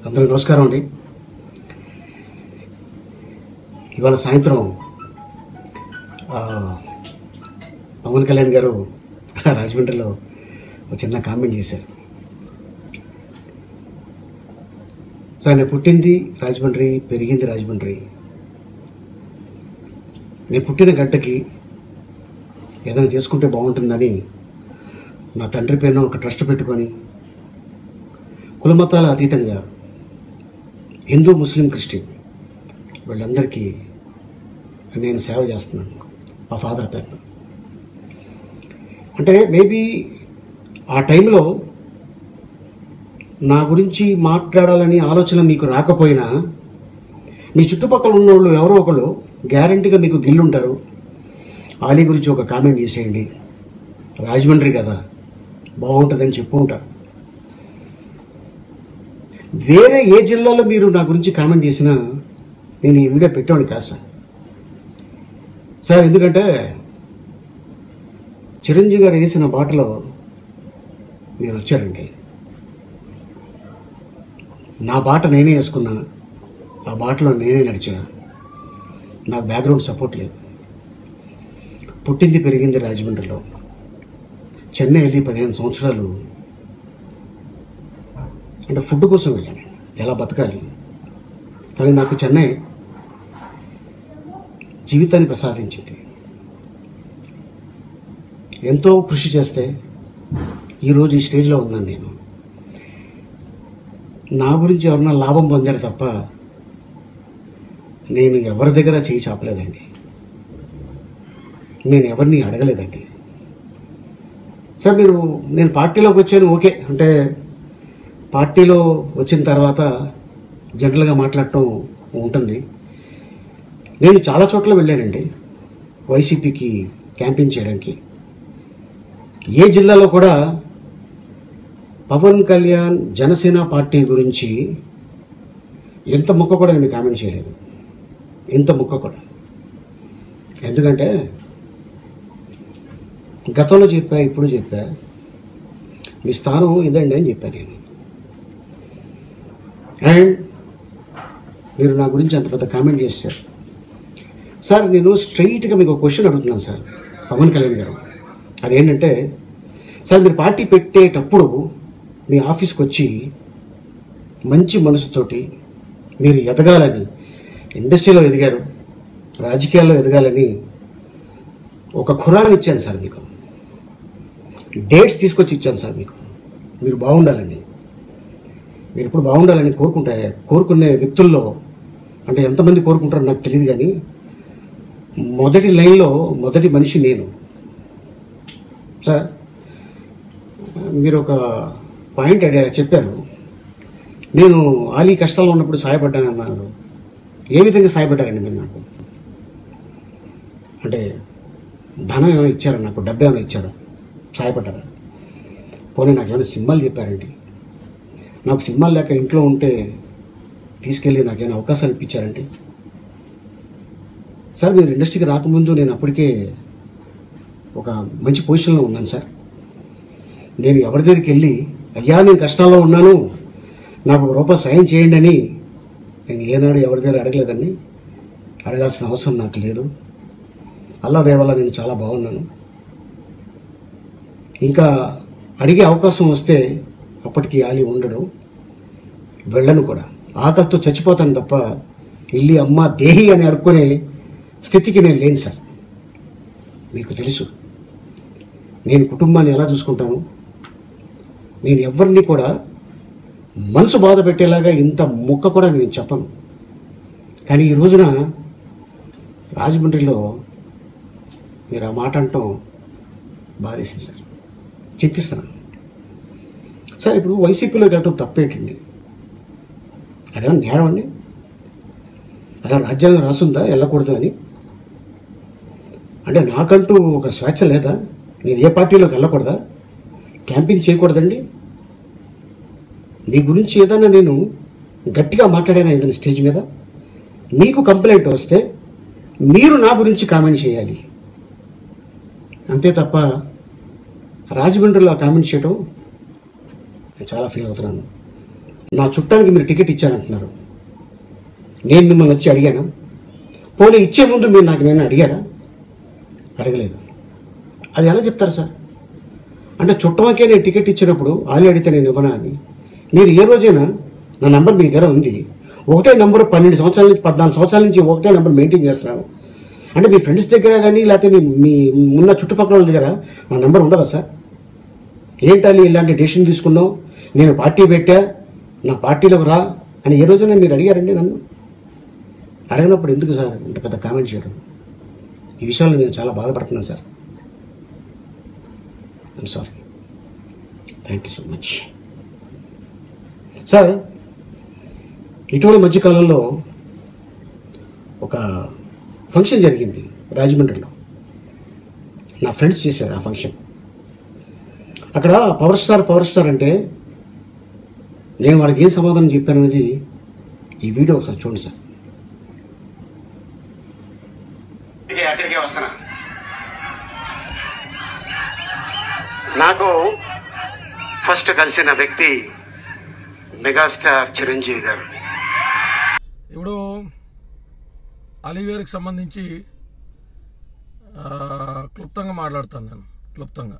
అందరికీ నమస్కారం అండి ఇవాళ సాయంత్రం ఆ, పవన్ కళ్యాణ్ గారు రాజమండ్రిలో ఒక చిన్న కామెంట్ చేశారు సార్ నేను పుట్టింది రాజమండ్రి పెరిగింది రాజమండ్రి నేను పుట్టిన గడ్డకి ఏదైనా చేసుకుంటే బాగుంటుందని నా తండ్రి పేరున ఒక ట్రస్ట్ పెట్టుకొని కులమతాల అతీతంగా హిందూ ముస్లిం క్రిస్టియన్ వీళ్ళందరికీ నేను సేవ చేస్తున్నాను మా ఫాదర్ పేరు అంటే మేబీ ఆ టైంలో నా గురించి మాట్లాడాలని ఆలోచన మీకు రాకపోయినా మీ చుట్టుపక్కల ఉన్న వాళ్ళు ఎవరో ఒకళ్ళు గ్యారంటీగా మీకు గిల్లుంటారు ఆలీ గురించి ఒక కామెంట్ చేసేయండి రాజమండ్రి కదా బాగుంటుందని చెప్పు ఉంటారు వేరే ఏ జిల్లాలో మీరు నా గురించి కామెంట్ చేసినా నేను ఈ వీడియో పెట్టేవాడిని కాదు సార్ సార్ ఎందుకంటే చిరంజీవి గారు వేసిన బాటలో మీరు వచ్చారండి నా బాట నేనే వేసుకున్నా ఆ బాటలో నేనే నడిచా నాకు బ్యాక్గ్రౌండ్ సపోర్ట్ లేదు పుట్టింది పెరిగింది రాజమండ్రిలో చెన్నై వెళ్ళి పదిహేను సంవత్సరాలు అంటే ఫుడ్ కోసం వెళ్ళాను ఎలా బతకాలి కానీ నాకు చెన్నై జీవితాన్ని ప్రసాదించింది ఎంతో కృషి చేస్తే ఈరోజు ఈ స్టేజ్లో ఉన్నాను నేను నా గురించి ఎవరన్నా లాభం పొందారు తప్ప నేను ఎవరి దగ్గర చేయి చాపలేదండి నేను ఎవరిని అడగలేదండి సార్ మీరు నేను పార్టీలోకి వచ్చాను ఓకే అంటే పార్టీలో వచ్చిన తర్వాత జనరల్గా మాట్లాడటం ఉంటుంది నేను చాలా చోట్ల వెళ్ళానండి వైసీపీకి క్యాంపెయిన్ చేయడానికి ఏ జిల్లాలో కూడా పవన్ కళ్యాణ్ జనసేన పార్టీ గురించి ఎంత ముక్క కూడా నేను కామెంట్ చేయలేదు ఇంత ముక్క కూడా ఎందుకంటే గతంలో చెప్పా ఇప్పుడు చెప్పా మీ స్థానం ఇదండి అని చెప్పాను నేను అండ్ మీరు నా గురించి అంత పెద్ద కామెంట్ చేశారు సార్ నేను స్ట్రైట్గా మీకు ఒక క్వశ్చన్ అడుగుతున్నాను సార్ పవన్ కళ్యాణ్ గారు అదేంటంటే సార్ మీరు పార్టీ పెట్టేటప్పుడు మీ ఆఫీస్కి వచ్చి మంచి మనసుతోటి మీరు ఎదగాలని ఇండస్ట్రీలో ఎదిగారు రాజకీయాల్లో ఎదగాలని ఒక ఖురాన్ ఇచ్చాను సార్ మీకు డేట్స్ తీసుకొచ్చి ఇచ్చాను సార్ మీకు మీరు బాగుండాలని మీరు ఎప్పుడు బాగుండాలని కోరుకుంటే కోరుకునే వ్యక్తుల్లో అంటే ఎంతమంది కోరుకుంటారో నాకు తెలియదు కానీ మొదటి లైన్లో మొదటి మనిషి నేను సార్ మీరు ఒక పాయింట్ అడిగా చెప్పారు నేను ఆలీ కష్టాల్లో ఉన్నప్పుడు సహాయపడ్డాను అన్నారు ఏ విధంగా సహాయపడ్డారండి మీరు నాకు అంటే ధనం ఏమైనా ఇచ్చారా నాకు డబ్బు ఏమైనా ఇచ్చారా సహాయపడ్డారా పోనీ నాకు ఏమైనా సినిమాలు చెప్పారండి నాకు సినిమాలు లేక ఇంట్లో ఉంటే తీసుకెళ్ళి నాకేమైనా అవకాశాలు ఇప్పించారండి సార్ మీరు ఇండస్ట్రీకి రాకముందు నేను అప్పటికే ఒక మంచి పొజిషన్లో ఉన్నాను సార్ నేను ఎవరి దగ్గరికి వెళ్ళి అయ్యా నేను కష్టాల్లో ఉన్నాను నాకు ఒక రూపాయి సాయం చేయండి అని నేను ఏనాడు ఎవరి దగ్గర అడగలేదండి అడగాల్సిన అవసరం నాకు లేదు అల్లా దేవల్ల నేను చాలా బాగున్నాను ఇంకా అడిగే అవకాశం వస్తే అప్పటికి ఆలి ఉండడు వెళ్ళను కూడా ఆకలితో చచ్చిపోతాను తప్ప ఇల్లి అమ్మ దేహి అని అడుక్కునే స్థితికి నేను లేను సార్ మీకు తెలుసు నేను కుటుంబాన్ని ఎలా చూసుకుంటాను నేను ఎవరిని కూడా మనసు బాధ పెట్టేలాగా ఇంత ముక్క కూడా నేను చెప్పను కానీ ఈ రోజున రాజమండ్రిలో మీరు ఆ మాట అంటాం బాధేసింది సార్ చింతిస్తున్నాను సార్ ఇప్పుడు వైసీపీలోకి వెళ్ళటం తప్పేంటండి అదేమన్నా నేరం అండి అదే రాజ్యాంగం రాసుందా వెళ్ళకూడదు అని అంటే నాకంటూ ఒక స్వేచ్ఛ లేదా నేను ఏ పార్టీలోకి వెళ్ళకూడదా క్యాంపింగ్ చేయకూడదండి మీ గురించి ఏదైనా నేను గట్టిగా మాట్లాడాను ఏదైనా స్టేజ్ మీద మీకు కంప్లైంట్ వస్తే మీరు నా గురించి కామెంట్ చేయాలి అంతే తప్ప రాజమండ్రిలో కామెంట్ చేయడం నేను చాలా ఫీల్ అవుతున్నాను నా చుట్టానికి మీరు టికెట్ ఇచ్చారంటున్నారు నేను మిమ్మల్ని వచ్చి అడిగానా పోనీ ఇచ్చే ముందు మీరు నాకు నేను అడిగారా అడగలేదు అది ఎలా చెప్తారు సార్ అంటే చుట్టమకే నేను టికెట్ ఇచ్చినప్పుడు ఆలి అడిగితే నేను ఇవ్వనా అని మీరు ఏ రోజైనా నా నంబర్ మీ దగ్గర ఉంది ఒకటే నంబర్ పన్నెండు సంవత్సరాల నుంచి పద్నాలుగు సంవత్సరాల నుంచి ఒకటే నంబర్ మెయింటైన్ చేస్తున్నాను అంటే మీ ఫ్రెండ్స్ దగ్గర కానీ లేకపోతే మీ మీ ఉన్న చుట్టుపక్కల వాళ్ళ దగ్గర నా నంబర్ ఉండదా సార్ ఏంటని ఇలాంటి డెసిషన్ తీసుకున్నావు నేను పార్టీ పెట్టా నా పార్టీలోకి రా అని ఏ రోజైనా మీరు అడిగారండి నన్ను అడిగినప్పుడు ఎందుకు సార్ ఇంత పెద్ద కామెంట్ చేయడం ఈ విషయంలో నేను చాలా బాధపడుతున్నాను sir I'm sorry thank you so much sir ఇటీవల మధ్యకాలంలో ఒక ఫంక్షన్ జరిగింది రాజమండ్రిలో నా ఫ్రెండ్స్ చేశారు ఆ ఫంక్షన్ అక్కడ పవర్ స్టార్ పవర్ స్టార్ అంటే నేను వాళ్ళకి ఏం సమాధానం చెప్పాననేది ఈ వీడియో ఒకసారి చూడండి సార్ అక్కడికే వస్తానా నాకు ఫస్ట్ కలిసిన వ్యక్తి మెగాస్టార్ చిరంజీవి గారు ఇప్పుడు అలీ గారికి సంబంధించి ఆ, క్లుప్తంగా మాట్లాడతాను నేను క్లుప్తంగా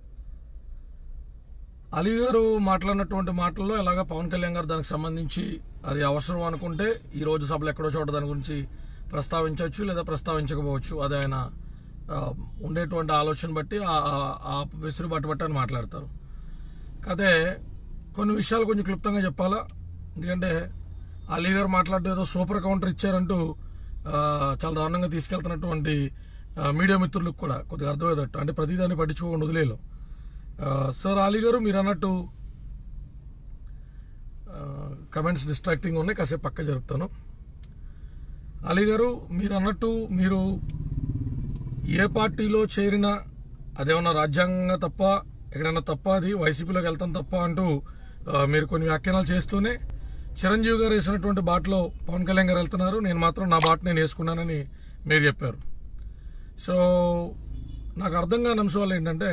అలీ గారు మాట్లాడినటువంటి మాటల్లో ఎలాగ పవన్ కళ్యాణ్ గారు దానికి సంబంధించి అది అవసరం అనుకుంటే ఈ రోజు సభలో ఎక్కడో చోట దాని గురించి ప్రస్తావించవచ్చు లేదా ప్రస్తావించకపోవచ్చు అది ఆయన ఆ, ఉండేటువంటి ఆలోచన బట్టి ఆ- ఆ- ఆ వెసులుబాటు బట్టి ఆయన మాట్లాడతారు అదే కొన్ని విషయాలు కొంచెం క్లుప్తంగా చెప్పాలా ఎందుకంటే అలీ గారు మాట్లాడుతూ ఏదో సూపర్ కౌంటర్ ఇచ్చారంటూ ఆ, చాలా దారుణంగా తీసుకెళ్తున్నటువంటి ఆ, మీడియా మిత్రులకు కూడా కొద్దిగా అర్థమయ్యేటట్టు అంటే ప్రతిదాన్ని పట్టించుకోకుండా వదిలేలో సార్ అలీ గారు మీరు అన్నట్టు కమెంట్స్ డిస్ట్రాక్టింగ్ ఉన్నాయి కాసేపు పక్క జరుపుతాను అలీ గారు మీరు అన్నట్టు మీరు ఏ పార్టీలో చేరినా అదేమన్నా రాజ్యాంగంగా తప్ప ఎక్కడైనా తప్ప అది వైసీపీలోకి వెళ్తాం తప్ప అంటూ ఆ, మీరు కొన్ని వ్యాఖ్యానాలు చేస్తూనే చిరంజీవి గారు వేసినటువంటి బాటలో పవన్ కళ్యాణ్ గారు వెళ్తున్నారు నేను మాత్రం నా బాట నేను వేసుకున్నానని మీరు చెప్పారు సో నాకు అర్థం కాని అంశాలు ఏంటంటే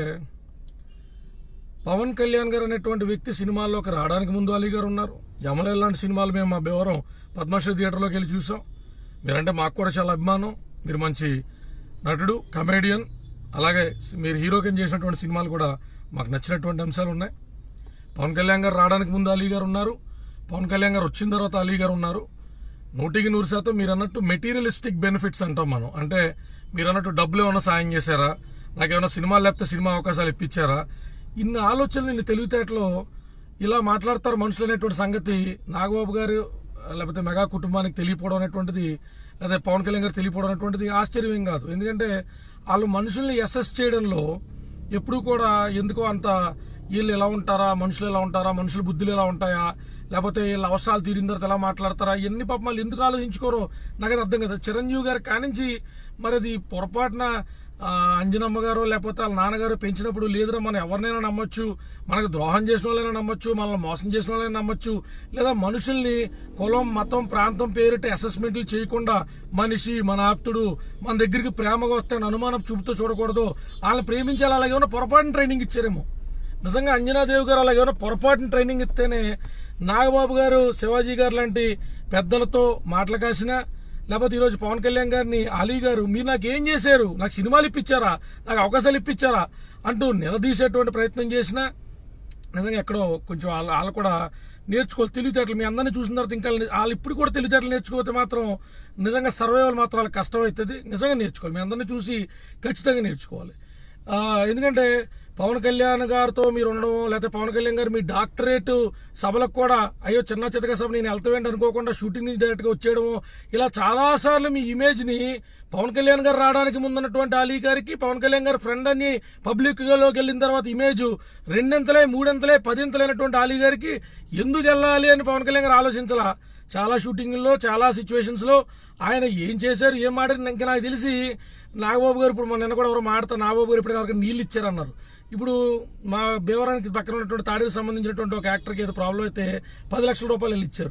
పవన్ కళ్యాణ్ గారు అనేటువంటి వ్యక్తి సినిమాల్లోకి రావడానికి ముందు అలీ గారు ఉన్నారు యమల లాంటి సినిమాలు మేము మా బేవరం పద్మశ్రీ థియేటర్లోకి వెళ్ళి చూసాం మీరంటే మాకు కూడా చాలా అభిమానం మీరు మంచి నటుడు కమేడియన్ అలాగే మీరు హీరోకిన్ చేసినటువంటి సినిమాలు కూడా మాకు నచ్చినటువంటి అంశాలు ఉన్నాయి పవన్ కళ్యాణ్ గారు రావడానికి ముందు అలీ గారు ఉన్నారు పవన్ కళ్యాణ్ గారు వచ్చిన తర్వాత అలీ గారు ఉన్నారు నూటికి నూరు శాతం మీరు అన్నట్టు మెటీరియలిస్టిక్ బెనిఫిట్స్ అంటాం మనం అంటే మీరు అన్నట్టు డబ్బులు ఏమైనా సాయం చేశారా నాకేమైనా సినిమాలు లేకపోతే సినిమా అవకాశాలు ఇప్పించారా ఇన్ని ఆలోచనలు ఇన్ని తెలివితేటలో ఇలా మాట్లాడతారు మనుషులు అనేటువంటి సంగతి నాగబాబు గారు లేకపోతే మెగా కుటుంబానికి తెలియపోవడం అనేటువంటిది లేదా పవన్ కళ్యాణ్ గారు తెలియపోవడం అనేటువంటిది ఆశ్చర్యం ఏం కాదు ఎందుకంటే వాళ్ళు మనుషుల్ని ఎస్ఎస్ చేయడంలో ఎప్పుడు కూడా ఎందుకో అంత వీళ్ళు ఎలా ఉంటారా మనుషులు ఎలా ఉంటారా మనుషుల బుద్ధులు ఎలా ఉంటాయా లేకపోతే వీళ్ళ అవసరాలు తీరిన తర్వాత ఎలా మాట్లాడతారా ఎన్ని పాపం వాళ్ళు ఎందుకు ఆలోచించుకోరో నాకైతే అర్థం కదా చిరంజీవి గారి కానించి మరి అది పొరపాటున ఆ, అంజనమ్మ గారు లేకపోతే వాళ్ళ నాన్నగారు పెంచినప్పుడు లేదురా మనం ఎవరినైనా నమ్మొచ్చు మనకు ద్రోహం చేసిన వాళ్ళైనా నమ్మొచ్చు మనల్ని మోసం చేసిన వాళ్ళైనా నమ్మొచ్చు లేదా మనుషుల్ని కులం మతం ప్రాంతం పేరిట అసెస్మెంట్లు చేయకుండా మనిషి మన ఆప్తుడు మన దగ్గరికి ప్రేమగా వస్తే అనుమానం చూపుతూ చూడకూడదు వాళ్ళని ప్రేమించాలి అలాగే ఉన్న పొరపాటున ట్రైనింగ్ ఇచ్చారేమో నిజంగా అంజనాదేవి గారు అలాగే ఏమైనా పొరపాటున ట్రైనింగ్ ఇస్తేనే నాగబాబు గారు శివాజీ గారు లాంటి పెద్దలతో మాటలు కాసినా లేకపోతే ఈరోజు పవన్ కళ్యాణ్ గారిని అలీ గారు మీరు నాకు ఏం చేశారు నాకు సినిమాలు ఇప్పించారా నాకు అవకాశాలు ఇప్పించారా అంటూ నిలదీసేటువంటి ప్రయత్నం చేసినా నిజంగా ఎక్కడో కొంచెం వాళ్ళు వాళ్ళు కూడా నేర్చుకోవాలి తెలివితేటలు మీ అందరినీ చూసిన తర్వాత ఇంకా వాళ్ళు ఇప్పుడు కూడా తెలివితేటలు నేర్చుకోకపోతే మాత్రం నిజంగా సర్వైవల్ మాత్రం వాళ్ళకి కష్టం అవుతుంది నిజంగా నేర్చుకోవాలి మీ అందరినీ చూసి ఖచ్చితంగా నేర్చుకోవాలి ఆ, ఎందుకంటే పవన్ కళ్యాణ్ గారితో మీరు ఉండడం లేకపోతే పవన్ కళ్యాణ్ గారు మీ డాక్టరేట్ సభలకు కూడా అయ్యో చిన్న చితక సభ నేను వెళ్తావేంటి అనుకోకుండా షూటింగ్ నుంచి డైరెక్ట్గా వచ్చేయడము ఇలా చాలాసార్లు మీ ఇమేజ్ని పవన్ కళ్యాణ్ గారు రావడానికి ముందున్నటువంటి అలీ గారికి పవన్ కళ్యాణ్ గారి ఫ్రెండ్ అని పబ్లిక్ లోకి వెళ్ళిన తర్వాత ఇమేజ్ రెండింతలే మూడింతలే పదింతలైనటువంటి అలీ గారికి ఎందుకు వెళ్ళాలి అని పవన్ కళ్యాణ్ గారు ఆలోచించాలా చాలా షూటింగ్లో చాలా సిచ్యువేషన్స్ లో ఆయన ఏం చేశారు ఏం మాట్లాడారు ఇంకా నాకు తెలిసి నాగబాబు గారు ఇప్పుడు మన నిన్న కూడా ఎవరో మాడతా నాగబాబు గారు ఇప్పుడు వరకు నీళ్ళు ఇచ్చారన్నారు ఇప్పుడు మా భీవరానికి పక్కన ఉన్నటువంటి తాడికి సంబంధించినటువంటి ఒక యాక్టర్కి ఏదో ప్రాబ్లం అయితే పది లక్షల రూపాయలు వీళ్ళు ఇచ్చారు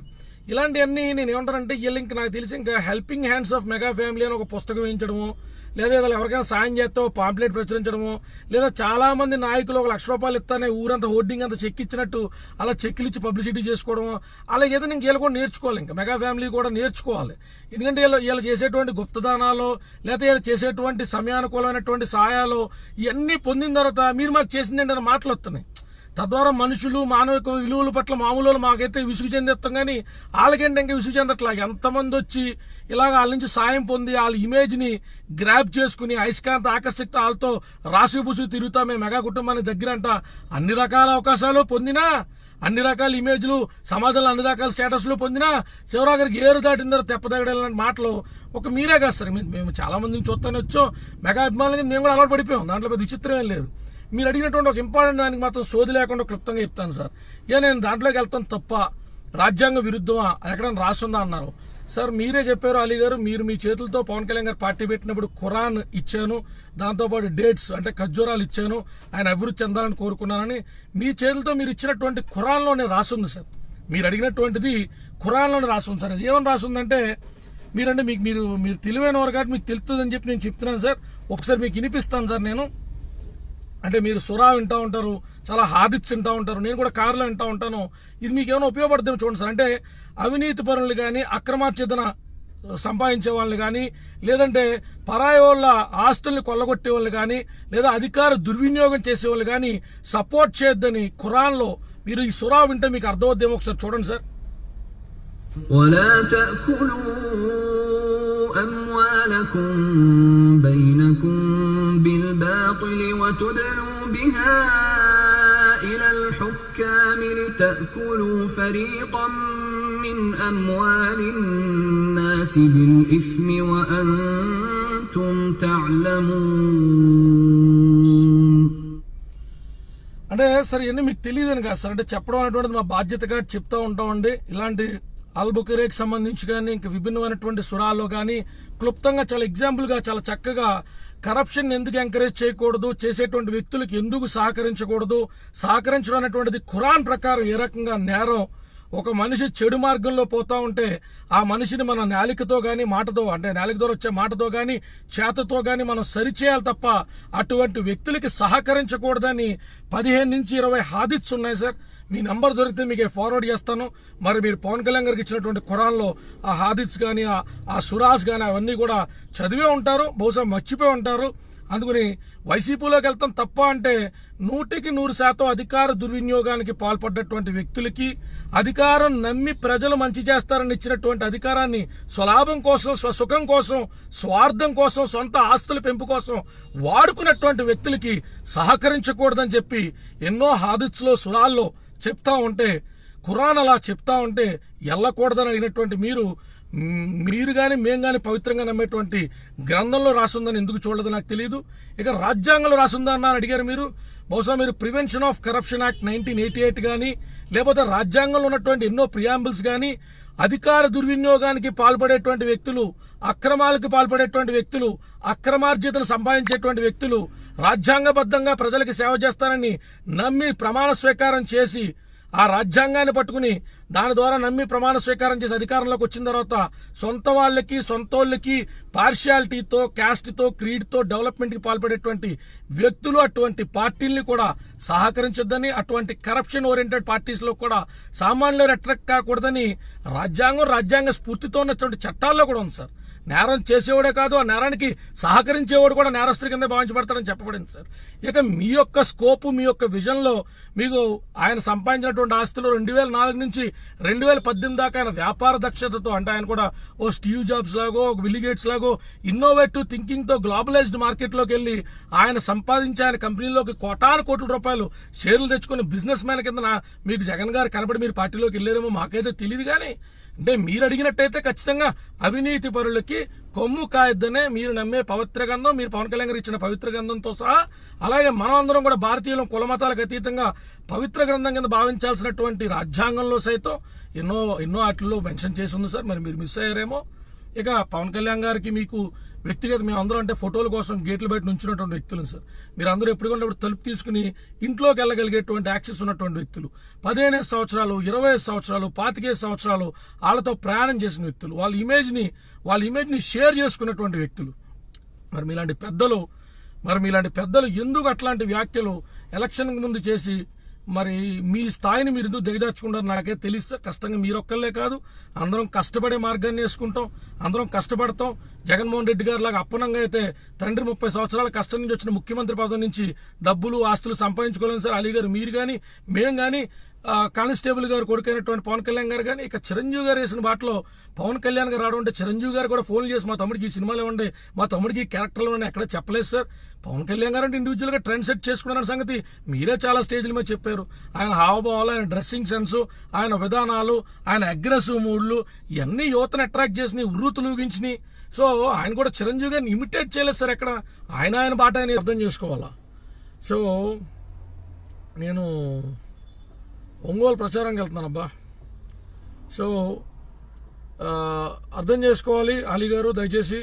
ఇలాంటివన్నీ నేను ఏమంటానంటే వీళ్ళు ఇంకా నాకు తెలిసి ఇంకా helping hands of mega family అని ఒక పుస్తకం వేయించడము లేదా వీళ్ళు ఎవరికైనా సాయం చేస్తే పాంప్లెట్ ప్రచురించడము లేదా చాలా మంది నాయకులు ఒక లక్ష రూపాయలు ఇస్తానే ఊరంతా హోర్డింగ్ అంతా చెక్ ఇచ్చినట్టు అలా చెక్లు ఇచ్చి పబ్లిసిటీ చేసుకోవడం అలా ఏదో ఇంక వీళ్ళు కూడా నేర్చుకోవాలి ఇంకా మెగా ఫ్యామిలీ కూడా నేర్చుకోవాలి ఎందుకంటే వీళ్ళు వీళ్ళు చేసేటువంటి గుప్తదానాలు లేకపోతే వీళ్ళు చేసేటువంటి సమయానుకూలమైనటువంటి సహాయాలు ఇవన్నీ పొందిన తర్వాత మీరు మాకు చేసిందంటే అనే మాటలు వస్తున్నాయి తద్వారా మనుషులు మానవిక విలువల పట్ల మామూలు వాళ్ళు మాకైతే విసుగు చెందేస్తాం కానీ వాళ్ళకేంటి ఇంకా విసుగు చెందట్లా ఎంతమంది వచ్చి ఇలాగ వాళ్ళ నుంచి సాయం పొంది వాళ్ళ ఇమేజ్ ని గ్రాప్ చేసుకుని అయస్కాంత ఆకర్షిత వాళ్ళతో రాసి పుసుగు తిరుగుతా మేము మెగా కుటుంబానికి దగ్గర అంట అన్ని రకాల అవకాశాలు పొందినా అన్ని రకాల ఇమేజ్లు సమాజంలో అన్ని రకాల స్టేటస్లు పొందినా శివరాగరికి ఏరు దాటిన తర్వాత తెప్పదగడాలనే మాటలు ఒక మీరే కాదు సార్ మేము- మేము చాలా మందిని చూస్తానే వచ్చాం మెగా అభిమానులకి మేము కూడా అలవాటు పడిపోయాం దాంట్లో పెద్ద విచిత్రం ఏం లేదు మీరు అడిగినటువంటి ఒక ఇంపార్టెంట్ దానికి మాత్రం సోది లేకుండా క్లుప్తంగా చెప్తాను సార్ ఇక నేను దాంట్లోకి వెళ్తాను తప్ప రాజ్యాంగ విరుద్ధమా అది ఎక్కడైనా రాస్తుందా అన్నారు సార్ మీరే చెప్పారు అలీ గారు మీరు మీ చేతులతో పవన్ కళ్యాణ్ గారు పార్టీ పెట్టినప్పుడు ఖురాన్ ఇచ్చాను దాంతోపాటు డేట్స్ అంటే ఖర్జూరాలు ఇచ్చాను ఆయన అభివృద్ధి చెందాలని కోరుకున్నానని మీ చేతులతో మీరు ఇచ్చినటువంటి ఖురాన్లోనే రాసుంది సార్ మీరు అడిగినటువంటిది ఖురాన్లోనే రాసుంది సార్ అది ఏమని రాసుందంటే మీరంటే మీకు మీరు మీరు తెలివైన వారు కాబట్టి మీకు తెలుస్తుందని చెప్పి నేను చెప్తున్నాను సార్ ఒకసారి మీకు వినిపిస్తాను సార్ నేను అంటే మీరు సురా వింటూ ఉంటారు చాలా హాదిత్స్ వింటూ ఉంటారు నేను కూడా కారులో వింటూ ఉంటాను ఇది మీకు ఏమైనా ఉపయోగపడుతుందో చూడండి సార్ అంటే అవినీతి పరులు కానీ అక్రమార్జితన సంపాదించే వాళ్ళని కానీ లేదంటే పరాయి వాళ్ళ ఆస్తుల్ని కొల్లగొట్టే వాళ్ళు కానీ లేదా అధికార దుర్వినియోగం చేసే వాళ్ళు కానీ సపోర్ట్ చేయొద్దని ఖురాన్లో మీరు ఈ సురా వింటే మీకు అర్థమవుద్దేమో ఒకసారి చూడండి సార్ ولا تأكلوا أموالكم بينكم بالباطل وتدلوا بها إلى الحكام لتأكلوا فريقا من أموال الناس بالإثم وأنتم تعلمون అంటే సరే ఇవన్నీ మీకు తెలియదని కాదు సార్ అంటే చెప్పడం అనేటువంటిది మా బాధ్యతగా చెప్తా ఉంటామండి ఇలాంటి అల్బుకెరేకి సంబంధించి కానీ ఇంకా విభిన్నమైనటువంటి సురాల్లో కానీ క్లుప్తంగా చాలా ఎగ్జాంపుల్ గా చాలా చక్కగా కరప్షన్ ఎందుకు ఎంకరేజ్ చేయకూడదు చేసేటువంటి వ్యక్తులకు ఎందుకు సహకరించకూడదు సహకరించడం అనేటువంటిది ఖురాన్ ప్రకారం ఏ రకంగా నేరం ఒక మనిషి చెడు మార్గంలో పోతా ఉంటే ఆ మనిషిని మన నాలికతో గాని మాటతో అంటే నాలిక ద్వారా వచ్చే మాటతో గాని చేతతో గాని మనం సరిచేయాలి తప్ప అటువంటి వ్యక్తులకి సహకరించకూడదని పదిహేను నుంచి ఇరవై హాదిత్స్ ఉన్నాయి సార్ మీ నంబర్ దొరికితే మీకు ఫార్వర్డ్ చేస్తాను మరి మీరు పవన్ కళ్యాణ్ గారికి ఇచ్చినటువంటి ఖురాన్లో ఆ హాదిత్స్ కానీ ఆ- ఆ సురాస్ కానీ అవన్నీ కూడా చదివే ఉంటారు బహుశా మర్చిపోయి ఉంటారు అందుకని వైసీపీలోకి వెళ్తాం తప్ప అంటే నూటికి నూరు శాతం అధికార దుర్వినియోగానికి పాల్పడ్డటువంటి వ్యక్తులకి అధికారం నమ్మి ప్రజలు మంచి చేస్తారని ఇచ్చినటువంటి అధికారాన్ని స్వలాభం కోసం స్వసుఖం కోసం స్వార్థం కోసం సొంత ఆస్తుల పెంపు కోసం వాడుకున్నటువంటి వ్యక్తులకి సహకరించకూడదని చెప్పి ఎన్నో హాదిత్స్లో సురాల్లో చెప్తా ఉంటే ఖురాన్ అలా చెప్తా ఉంటే ఎల్లకూడదని అడిగినటువంటి మీరు మ్, మీరు కానీ మేము కానీ పవిత్రంగా నమ్మేటువంటి గ్రంథంలో రాసుందని ఎందుకు చూడదు నాకు తెలియదు ఇక రాజ్యాంగంలో రాసుందా అన్న అని అడిగారు మీరు బహుశా మీరు prevention of corruption act nineteen eighty eight కానీ లేకపోతే రాజ్యాంగంలో ఉన్నటువంటి ఎన్నో ప్రియాంబుల్స్ కానీ అధికార దుర్వినియోగానికి పాల్పడేటువంటి వ్యక్తులు అక్రమాలకు పాల్పడేటువంటి వ్యక్తులు అక్రమార్జితను సంపాదించేటువంటి వ్యక్తులు రాజ్యాంగబద్ధంగా ప్రజలకు సేవ చేస్తారని నమ్మి ప్రమాణ స్వీకారం చేసి ఆ రాజ్యాంగాన్ని పట్టుకుని దాని ద్వారా నమ్మి ప్రమాణ స్వీకారం చేసి అధికారంలోకి వచ్చిన తర్వాత సొంత వాళ్ళకి సొంతోళ్ళకి పార్షియాలిటీతో క్యాస్ట్తో క్రీడ్తో డెవలప్మెంట్కి పాల్పడేటువంటి వ్యక్తులు అటువంటి పార్టీల్ని కూడా సహకరించొద్దని అటువంటి కరప్షన్ ఓరియంటెడ్ పార్టీస్లో కూడా సామాన్యులు అట్రాక్ట్ కాకూడదని రాజ్యాంగం రాజ్యాంగ స్ఫూర్తితో ఉన్నటువంటి చట్టాల్లో కూడా ఉంది సార్ నేరం చేసేవాడే కాదు ఆ నేరానికి సహకరించేవాడు కూడా నేరస్తుడి కింద భావించబడతాడని చెప్పబడింది సార్ ఇక మీ యొక్క స్కోపు మీ యొక్క విజన్లో మీకు ఆయన సంపాదించినటువంటి ఆస్తులు రెండు వేల నాలుగు నుంచి రెండు వేల పద్దెనిమిది దాకా ఆయన వ్యాపార దక్షతతో అంటే ఆయన కూడా ఓ స్టీవ్ జాబ్స్ లాగో ఒక విలిగేట్స్ లాగో ఇన్నోవేటివ్ థింకింగ్ తో గ్లోబలైజ్డ్ మార్కెట్లోకి వెళ్ళి ఆయన సంపాదించి ఆయన కంపెనీలోకి కోటాను కోట్ల రూపాయలు షేర్లు తెచ్చుకుని బిజినెస్ మ్యాన్ కింద నా- మీకు జగన్ గారు కనబడి మీరు పార్టీలోకి వెళ్ళారేమో మాకైతే తెలియదు కానీ అంటే మీరు అడిగినట్టయితే ఖచ్చితంగా అవినీతి పరులకి కొమ్ము కాయద్దనే మీరు నమ్మే పవిత్ర గంధం మీరు పవన్ కళ్యాణ్ గారు ఇచ్చిన పవిత్ర గంధంతో సహా అలాగే మనం అందరం కూడా భారతీయులం కులమతాలకు అతీతంగా పవిత్ర గ్రంథం కింద భావించాల్సినటువంటి రాజ్యాంగంలో సైతం ఎన్నో ఎన్నో వాటిల్లో మెన్షన్ చేసి ఉంది సార్ మరి మీరు మిస్ అయ్యారేమో ఇక పవన్ కళ్యాణ్ గారికి మీకు వ్యక్తిగత మేము అందరం అంటే ఫోటోల కోసం గేట్ల బయట నుంచున్నటువంటి వ్యక్తులు సార్ మీరు అందరూ ఎప్పుడు తలుపు తీసుకుని ఇంట్లోకి వెళ్ళగలిగేటువంటి యాక్సెస్ ఉన్నటువంటి వ్యక్తులు పదిహేను సంవత్సరాలు ఇరవై సంవత్సరాలు పాతికేడు సంవత్సరాలు వాళ్ళతో ప్రయాణం చేసిన వ్యక్తులు వాళ్ళ ఇమేజ్ని వాళ్ళ ఇమేజ్ని షేర్ చేసుకున్నటువంటి వ్యక్తులు మరి మీలాంటి పెద్దలు మరి మీలాంటి పెద్దలు ఎందుకు అట్లాంటి వ్యాఖ్యలు ఎలక్షన్ ముందు చేసి మరి మీ స్థాయిని మీరు ఎందుకు దిగజార్చుకుంటారు నాకే తెలిస్తే కష్టంగా మీరొక్కళ్ళే కాదు అందరం కష్టపడే మార్గాన్ని వేసుకుంటాం అందరం కష్టపడతాం జగన్మోహన్ రెడ్డి గారు లాగా అప్పనంగా అయితే తండ్రి ముప్పై సంవత్సరాల కష్టం నుంచి వచ్చిన ముఖ్యమంత్రి పదవి నుంచి డబ్బులు ఆస్తులు సంపాదించుకోలేము సార్ అలీ గారు మీరు కానీ మేము కానీ ఆ, కానిస్టేబుల్ గారు కొడుకైనటువంటి పవన్ కళ్యాణ్ గారు కానీ ఇక చిరంజీవి గారు వేసిన బాటలో పవన్ కళ్యాణ్ గారు రావడం అంటే చిరంజీవి గారు కూడా ఫోన్ చేసి మా తమ్ముడికి ఈ సినిమాలు ఇవ్వండి మా తమ్ముడికి ఈ క్యారెక్టర్లు ఇవ్వండి ఎక్కడ చెప్పలేదు సార్ పవన్ కళ్యాణ్ గారు అంటే ఇండివిజువల్ గా ట్రెండ్ సెట్ చేసుకున్న సంగతి మీరే చాలా స్టేజ్ల మీద చెప్పారు ఆయన హావభావాలు ఆయన డ్రెస్సింగ్ సెన్స్ ఆయన విధానాలు ఆయన అగ్రెసివ్ మూడ్లు ఇవన్నీ యువతను అట్రాక్ట్ చేసినాయి ఉర్రూతులు ఊగించినాయి సో ఆయన కూడా చిరంజీవి గారిని ఇమిటేట్ చేయలేదు సార్ ఎక్కడ ఆయన ఆయన బాట ఆయన అర్థం చేసుకోవాలా సో నేను ఒంగోలు ప్రచారంకి వెళ్తున్నాను అబ్బా సో ఆ, అర్థం చేసుకోవాలి అలీ గారు దయచేసి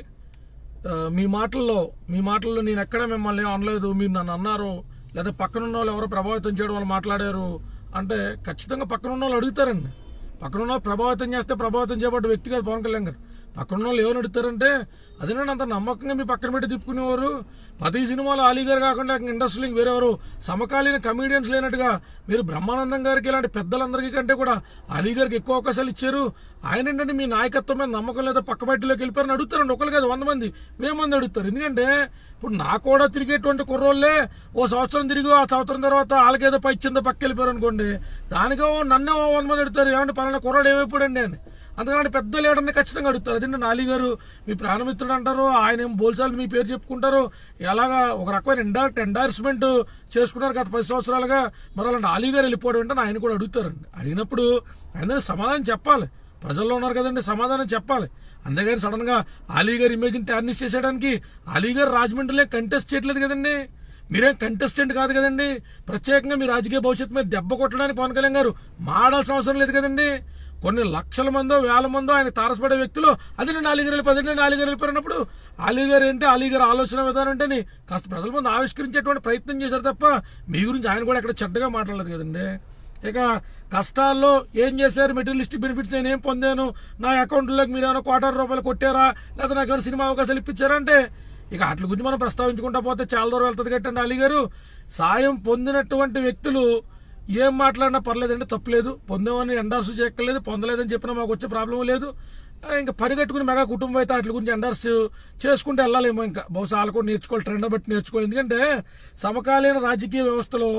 ఆ, మీ మాటల్లో మీ మాటల్లో నేను ఎక్కడ మిమ్మల్ని అనలేదు మీరు నన్ను అన్నారు లేదా పక్కన ఉన్న వాళ్ళు ఎవరో ప్రభావితం చేయడం వాళ్ళు మాట్లాడారు అంటే ఖచ్చితంగా పక్కన ఉన్న వాళ్ళు అడుగుతారండి పక్కన ఉన్న వాళ్ళు ప్రభావితం చేస్తే ప్రభావితం చేయబడ్డ వ్యక్తి కాదు పవన్ కళ్యాణ్ గారు పక్కన ఉన్న వాళ్ళు ఏమని అడుగుతారంటే అదేనండి అంత నమ్మకంగా మీ పక్కన పెట్టి తిప్పుకునేవారు పది సినిమాలు అలీ గారు కాకుండా ఇండస్ట్రీలో వేరెవరు సమకాలీన కమీడియన్స్ లేనట్టుగా మీరు బ్రహ్మానందం గారికి ఇలాంటి పెద్దలందరికీ కంటే కూడా అలీ గారికి ఎక్కువ అవకాశాలు ఇచ్చారు ఆయన ఏంటంటే మీ నాయకత్వం మీద నమ్మకం లేదా పక్క బయటలోకి వెళ్ళిపోయారని అడుగుతారండి ఒకరు కాదు వంద మంది వెయ్యి మంది అడుగుతారు ఎందుకంటే ఇప్పుడు నా కూడా తిరిగేటువంటి కుర్రోళ్ళే ఓ సంవత్సరం తిరిగి ఆ సంవత్సరం తర్వాత వాళ్ళకేదో పైచ్చిందో పక్క వెళ్ళిపోయారు అనుకోండి దానికో నన్నే ఓ వంద మంది అడుగుతారు ఏమంటే పలానా కుర్రాడు ఏమైపోయాడండి అని అందుకని పెద్ద లీడర్ని ఖచ్చితంగా అడుగుతారు అదే నాలి గారు మీ ప్రాణమిత్రుడు అంటారు ఆయన ఏం బోల్చాలు మీ పేరు చెప్పుకుంటారు ఎలాగా ఒక రకమైన ఎండార్ ఎండార్స్మెంట్ చేసుకున్నారు గత పది సంవత్సరాలుగా మరి అలాంటి అలీ గారు వెళ్ళిపోవడం అంటే ఆయన కూడా అడుగుతారండి అడిగినప్పుడు ఆయన సమాధానం చెప్పాలి ప్రజల్లో ఉన్నారు కదండి సమాధానం చెప్పాలి అంతేగాని సడన్ గా అలీ గారి ఇమేజ్ని టార్నిష్ చేసేయడానికి అలీ గారు రాజమండ్రిలో కంటెస్ట్ చేయట్లేదు కదండి మీరేం కంటెస్టెంట్ కాదు కదండి ప్రత్యేకంగా మీ రాజకీయ భవిష్యత్తు మీద దెబ్బ కొట్టడానికి పవన్ కళ్యాణ్ గారు మాడాల్సిన అవసరం లేదు కదండి కొన్ని లక్షల మందో వేల మందో ఆయన తారసపడే వ్యక్తులు అది నేను అలీగారు వెళ్ళి పది నేను అలీగారు వెళ్ళిపోయినప్పుడు అలీగారు ఏంటి అలీగారు ఆలోచన విధానం అంటే కాస్త ప్రజల ముందు ఆవిష్కరించేటువంటి ప్రయత్నం చేశారు తప్ప మీ గురించి ఆయన కూడా ఎక్కడ చెడ్డగా మాట్లాడలేదు కదండి ఇక కష్టాల్లో ఏం చేశారు మెటీరియలిస్టిక్ బెనిఫిట్స్ నేను ఏం పొందాను నా అకౌంట్లోకి మీరు ఏమైనా కోటారు రూపాయలు కొట్టారా లేదా నాకు ఏమైనా సినిమా అవకాశాలు ఇప్పించారా అంటే ఇక వాటి గురించి మనం ప్రస్తావించుకుంటా పోతే చాలా దూరం వెళ్తుంది కట్టండి అలీ గారు సాయం పొందినటువంటి వ్యక్తులు ఏం మాట్లాడినా పర్లేదండి తప్పులేదు పొందామని ఎండార్స్ చేయక్కర్లేదు పొందలేదని చెప్పినా మాకు వచ్చే ప్రాబ్లం లేదు ఆ, ఇంకా పరిగెట్టుకుని మెగా కుటుంబం అయితే వాటి గురించి ఎండార్స్ చేసుకుంటే వెళ్ళాలేమో ఇంకా బహుశా వాళ్ళు కూడా నేర్చుకోవాలి ట్రెండ్ బట్టి నేర్చుకోవాలి ఎందుకంటే సమకాలీన రాజకీయ వ్యవస్థలో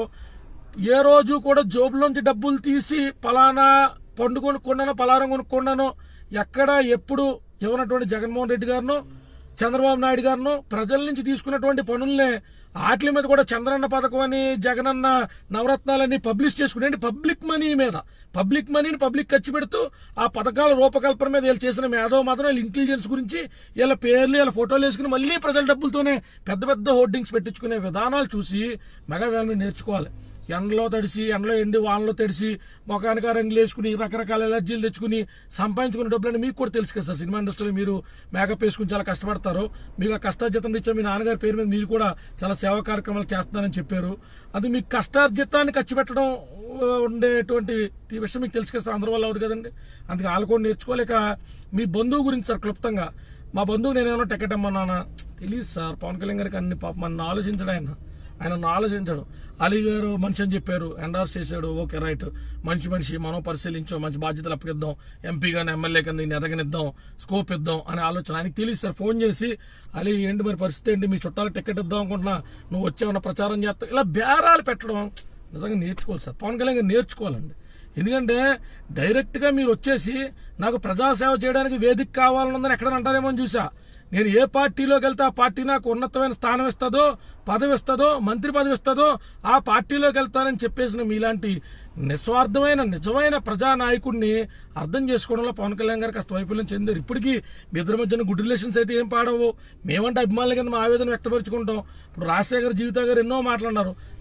ఏ రోజు కూడా జోబులోంచి డబ్బులు తీసి పలానా పండు కొనుక్కున్నానో పలారం కొనుక్కున్నానో ఎక్కడ ఎప్పుడు ఇవ్వనటువంటి జగన్మోహన్ రెడ్డి గారును చంద్రబాబు నాయుడు గారును ప్రజల నుంచి తీసుకున్నటువంటి పనుల్నే వాటి మీద కూడా చంద్రన్న పథకం అని జగనన్న నవరత్నాలని పబ్లిష్ చేసుకునే పబ్లిక్ మనీ మీద పబ్లిక్ మనీని పబ్లిక్ ఖర్చు పెడుతూ ఆ పథకాల రూపకల్పన మీద వీళ్ళు చేసిన మేధో మాత్రం వీళ్ళ ఇంటెలిజెన్స్ గురించి వీళ్ళ పేర్లు వీళ్ళ ఫోటోలు వేసుకుని మళ్ళీ ప్రజల డబ్బులతోనే పెద్ద పెద్ద హోర్డింగ్స్ పెట్టించుకునే విధానాలు చూసి మెగా వ్యాన్ నేర్చుకోవాలి ఎండలో తడిసి ఎండలో ఎండి వానలో తడిసి ముఖానికి ఆ రంగులు వేసుకుని రకరకాల ఎలర్జీలు తెచ్చుకుని సంపాదించుకునే డబ్బులని మీకు కూడా తెలుసు కదా సార్ సినిమా ఇండస్ట్రీలో మీరు మేకప్ వేసుకుని చాలా కష్టపడతారు మీకు ఆ కష్టార్జితం ఇచ్చే మీ నాన్నగారి పేరు మీద మీరు కూడా చాలా సేవా కార్యక్రమాలు చేస్తున్నారని చెప్పారు అది మీ కష్టార్జితాన్ని ఖర్చు పెట్టడం ఆ, ఉండేటువంటి ఈ విషయం మీకు తెలుసు కదా సార్ అందరి వల్ల అవుతుంది కదండి అందుకే వాళ్ళు కూడా నేర్చుకోలేక మీ బంధువు గురించి సార్ క్లుప్తంగా మా బంధువు నేనేమన్నా టికెట్ ఇమ్మన్నానా తెలియదు సార్ పవన్ కళ్యాణ్ గారికి అన్ని పాప మన ఆలోచించడం ఆయన ఆయన నన్ను ఆలోచించడు అలీ గారు మనిషి అని చెప్పారు ఎండార్స్ చేశాడు ఓకే రైట్ మంచి మనిషి మనం పరిశీలించాం మంచి బాధ్యతలు అప్పగిద్దాం ఎంపీ కానీ ఎమ్మెల్యే కింద ఈయన ఎదగనిద్దాం స్కోప్ ఇద్దాం అనే ఆలోచన ఆయనకి తెలియదు సార్ ఫోన్ చేసి అలీ ఏంటి మరి పరిస్థితి ఏంటి మీ చుట్టాలకు టికెట్ ఇద్దాం అనుకుంటున్నా నువ్వు వచ్చావన్న ప్రచారం చేస్తావు ఇలా బేరాలు పెట్టడం నిజంగా నేర్చుకోవాలి సార్ పవన్ కళ్యాణ్ గారు నేర్చుకోవాలండి ఎందుకంటే డైరెక్ట్గా మీరు వచ్చేసి నాకు ప్రజాసేవ చేయడానికి వేదిక కావాలన్నదని ఎక్కడ అంటారేమో అని చూసా నేను ఏ పార్టీలోకి వెళ్తే ఆ పార్టీ నాకు ఉన్నతమైన స్థానం ఇస్తుందో పదవి ఇస్తుందో మంత్రి పదవి ఇస్తుందో ఆ పార్టీలోకి వెళ్తానని చెప్పేసిన మీలాంటి నిస్వార్థమైన నిజమైన ప్రజానాయకుడిని అర్థం చేసుకోవడంలో పవన్ కళ్యాణ్ గారు కాస్త వైఫల్యం చెందారు ఇప్పటికీ మీ ఇద్దరి మధ్యన గుడ్ రిలేషన్స్ అయితే ఏం పాడవు మేమంటే అభిమానుల కింద మా ఆవేదన వ్యక్తపరుచుకుంటాం ఇప్పుడు రాజశేఖర్ జీవిత గారు ఎన్నో మాట్లాడినారు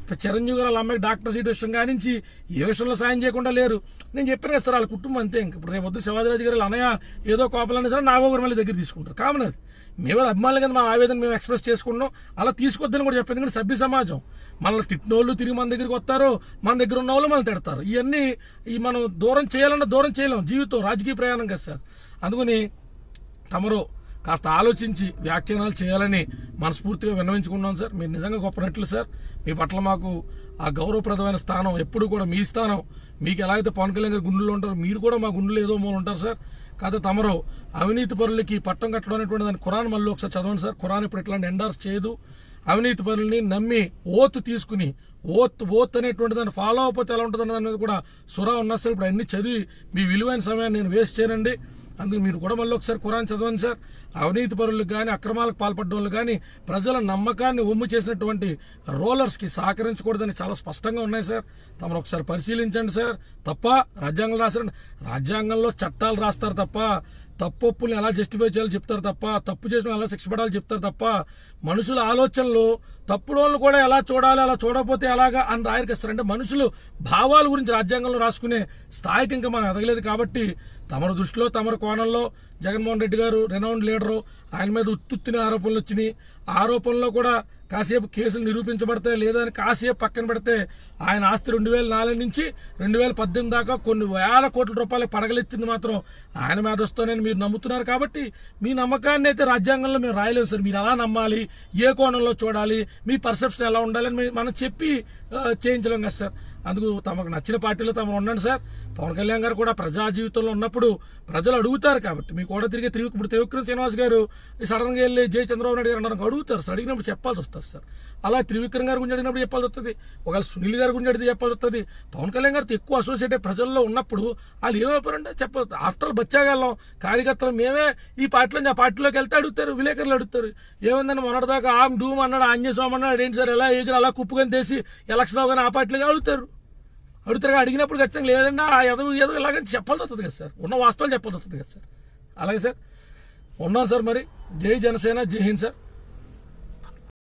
చిరంజీవి గారు వాళ్ళ అమ్మాయికి డాక్టర్ సీట్ విషయం కానించి ఏ విషయంలో సాయం చేయకుండా లేరు నేను చెప్పాను కదా సార్ వాళ్ళ కుటుంబం అంతే ఇంక ఇప్పుడు రేపు వద్దు శివాజీరాజు గారు వాళ్ళ అన్నయ్య ఏదో కోపాలన్నా సరే నాగోగారు మళ్ళీ దగ్గర తీసుకుంటారు కామన్ అది మేము అభిమానులు కదా మా ఆవేదన మేము ఎక్స్ప్రెస్ చేసుకుంటాం అలా తీసుకొద్దని కూడా చెప్పాను ఎందుకంటే సభ్య సమాజం మనల్ని తిట్టినోళ్ళు తిరిగి మన దగ్గరికి వస్తారు మన దగ్గర ఉన్న వాళ్ళు మనం తిడతారు ఇవన్నీ ఈ మనం దూరం చేయాలన్నా దూరం చేయలేం జీవితం రాజకీయ ప్రయాణం కదా సార్ అందుకని తమరు కాస్త ఆలోచించి వ్యాఖ్యానాలు చేయాలని మనస్ఫూర్తిగా విన్నవించుకున్నాం సార్ మీరు నిజంగా గొప్ప నటులు సార్ మీ పట్ల మాకు ఆ గౌరవప్రదమైన స్థానం ఎప్పుడు కూడా మీ స్థానం మీకు ఎలా అయితే పవన్ కళ్యాణ్ గారు గుండెల్లో ఉంటారో మీరు కూడా మా గుండెలో ఏదో మూల ఉంటారు సార్ కాకపోతే తమరు అవినీతి పరులకి పట్టం కట్టడం అనేటువంటి దాని ఖురాన్ మళ్ళీ ఒకసారి చదవండి సార్ ఖురాన్ ఇప్పుడు ఇట్లాంటి ఎండార్స్ చేయదు అవినీతి పనుల్ని నమ్మి ఓత్ తీసుకుని ఓత్ ఓత్ అనేటువంటి దాన్ని ఫాలో అవ్వకపోతే ఎలా ఉంటుంది అనేది కూడా సురా ఉన్నా సార్ ఇప్పుడు అన్ని చదివి మీ విలువైన సమయాన్ని నేను వేస్ట్ చేయనండి అందుకు మీరు కూడా మళ్ళీ ఒకసారి ఖురాన్ చదవండి సార్ అవినీతి పరులకు కానీ అక్రమాలకు పాల్పడ్డ వాళ్ళు కానీ ప్రజల నమ్మకాన్ని ఒమ్ము చేసినటువంటి రోలర్స్కి సహకరించకూడదని చాలా స్పష్టంగా ఉన్నాయి సార్ తమరు ఒకసారి పరిశీలించండి సార్ తప్ప రాజ్యాంగం రాశారండి రాజ్యాంగంలో చట్టాలు రాస్తారు తప్ప తప్పొప్పుల్ని ఎలా జస్టిఫై చేయాలో చెప్తారు తప్ప తప్పు చేసిన ఎలా శిక్ష పడాలో చెప్తారు తప్ప మనుషుల ఆలోచనలు తప్పుడు వాళ్ళు కూడా ఎలా చూడాలి అలా చూడకపోతే ఎలాగా అని రాయరికిస్తారు అంటే మనుషులు భావాల గురించి రాజ్యాంగంలో రాసుకునే స్థాయికి ఇంకా మనం ఎదగలేదు కాబట్టి తమరు దృష్టిలో తమరు కోణంలో జగన్మోహన్ రెడ్డి గారు రెనౌండ్ లీడరు ఆయన మీద ఉత్తుత్తిన ఆరోపణలు వచ్చినాయి ఆరోపణలో కూడా కాసేపు కేసులు నిరూపించబడతాయి లేదా అని కాసేపు పక్కన పెడితే ఆయన ఆస్తి రెండు వేల నాలుగు నుంచి రెండు వేల పద్దెనిమిది దాకా కొన్ని వేల కోట్ల రూపాయలు పడగలెత్తింది మాత్రం ఆయన మీద వస్తానని మీరు నమ్ముతున్నారు కాబట్టి మీ నమ్మకాన్ని అయితే రాజ్యాంగంలో మేము రాయలేము సార్ మీరు ఎలా నమ్మాలి ఏ కోణంలో చూడాలి మీ పర్సెప్షన్ ఎలా ఉండాలని మీ- మనం చెప్పి ఆ, చేయించలేం కదా సార్ అందుకు తమకు నచ్చిన పార్టీలో తమ ఉండండి సార్ పవన్ కళ్యాణ్ గారు కూడా ప్రజా జీవితంలో ఉన్నప్పుడు ప్రజలు అడుగుతారు కాబట్టి మీకు కూడా తిరిగి త్రివిక్ ఇప్పుడు త్రివిక్రమ్ శ్రీనివాస్ గారు సడన్ గా వెళ్ళి జై చంద్రబాబు నాయుడు గారు అన్నారు అడుగుతారు సార్ అడిగినప్పుడు చెప్పాల్సి వస్తుంది సార్ అలా త్రివిక్రమ్ గారి గురించి అడిగినప్పుడు చెప్పాల్సి వస్తుంది ఒకవేళ సునీల్ గారి గురించి అడిగితే చెప్పాల్సి వస్తుంది పవన్ కళ్యాణ్ గారితో ఎక్కువ అసోసియేట్ అయ్యే ప్రజల్లో ఉన్నప్పుడు వాళ్ళు ఏమైపోయారంటే చెప్పదు ఆఫ్టర్ ఆల్ బచ్చాగాళ్ళం కార్యకర్తలు మేమే ఈ పార్టీలో ఆ పార్టీలోకి వెళ్తే అడుగుతారు విలేకరులు అడుగుతారు ఏమైందని మొన్నటిదాకా ఆమ్ డూమ్ అన్నాడు ఆంజనేయ స్వామి అన్నాడు ఏంటి సార్ ఎలా ఎగురు అలా కుప్పుకొని తీసి ఎలక్షన్ అవగానే ఆ పార్టీలోకి అడుగుతారు అడుగుతారు అడిగినప్పుడు ఖచ్చితంగా లేదన్నా ఆ ఎదవు ఏదో ఇలాగని చెప్పాల్సి వస్తుంది కదా సార్ ఉన్న వాస్తవాలు చెప్పాల్సి వస్తుంది కదా సార్ అలాగే సార్ ఉన్నాం సార్ మరి జై జనసేన జై హింద్ సార్